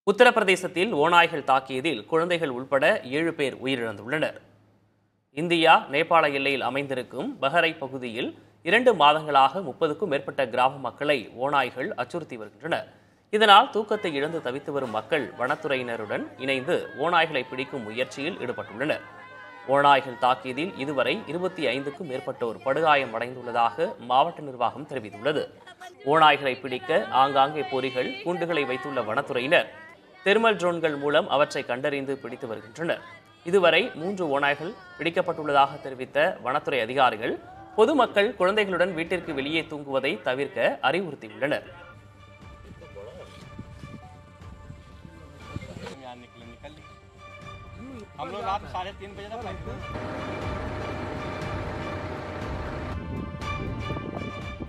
உத்தரப்பிரதேசத்தில் ஓநாய்கள் தாக்கியதில் குழந்தைகள் உள்பட ஏழு பேர் உயிரிழந்துள்ளனர் இந்தியா நேபாள எல்லையில் அமைந்திருக்கும் பஹரை பகுதியில் இரண்டு மாதங்களாக முப்பதுக்கும் மேற்பட்ட கிராம மக்களை ஓநாய்கள் அச்சுறுத்தி வருகின்றன இதனால் தூக்கத்தை இழந்து தவித்து வரும் மக்கள் வனத்துறையினருடன் இணைந்து ஓநாய்களை பிடிக்கும் முயற்சியில் ஈடுபட்டுள்ளனர் ஓநாய்கள் தாக்கியதில் இதுவரை இருபத்தி ஐந்துக்கும் மேற்பட்டோர் படுகாயம் அடைந்துள்ளதாக மாவட்ட நிர்வாகம் தெரிவித்துள்ளது ஓநாய்களை பிடிக்க ஆங்காங்கே பொறிகள் கூண்டுகளை வைத்துள்ள வனத்துறையினர் தெர்மல் ட்ரோன்கள் மூலம் அவற்றை கண்டறிந்து பிடித்து வருகின்றனர் இதுவரை மூன்று ஓநாய்கள் பிடிக்கப்பட்டுள்ளதாக தெரிவித்த வனத்துறை அதிகாரிகள் பொதுமக்கள் குழந்தைகளுடன் வீட்டிற்கு வெளியே தூங்குவதை தவிர்க்க அறிவுறுத்தியுள்ளனர் यहाँ निकले निकल ली हम लोग रात साढ़े तीन बजे तक बैठे थे।